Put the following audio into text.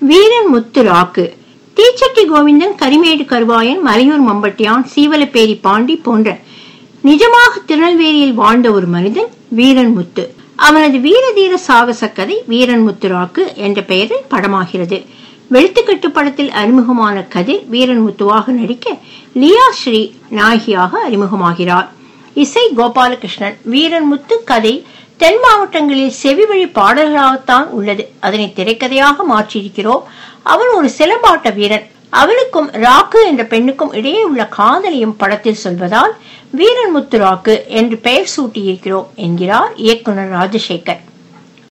வீரன் முத்து ராக்கு தீச்சட்டி கோவிந்தன் கரிமேடு கருவாயன் மலையூர் மம்பட்டியான் சீவலப்பேரி பாண்டி போன்ற நிஜமாக திருநெல்வேலியில் வாழ்ந்த ஒரு மனிதன் வீரன் முத்து அவனது வீரதீர சாகச கதை வீரன் முத்துராக்கு என்ற பெயரில் படமாகிறது வெளுத்துக்கட்டு படத்தில் அறிமுகமான கதிர் வீரன் முத்துவாக நடிக்க லியா ஸ்ரீ நாயகியாக அறிமுகமாகிறார் இசை கோபாலகிருஷ்ணன் வீரன் முத்து கதை தென் மாவட்டங்களில் செவிவழி பாடல்களாகத்தான் உள்ளது அதனை திரைக்கதையாக மாற்றியிருக்கிறோம் அவன் ஒரு சிலம்பாட்ட வீரன் அவனுக்கும் ராக்கு என்ற பெண்ணுக்கும் இடையே உள்ள காதலியும் படத்தில் சொல்வதால் வீரன் முத்து ராக்கு என்று பெயர் சூட்டியிருக்கிறோம் என்கிறார் இயக்குனர் ராஜசேகர்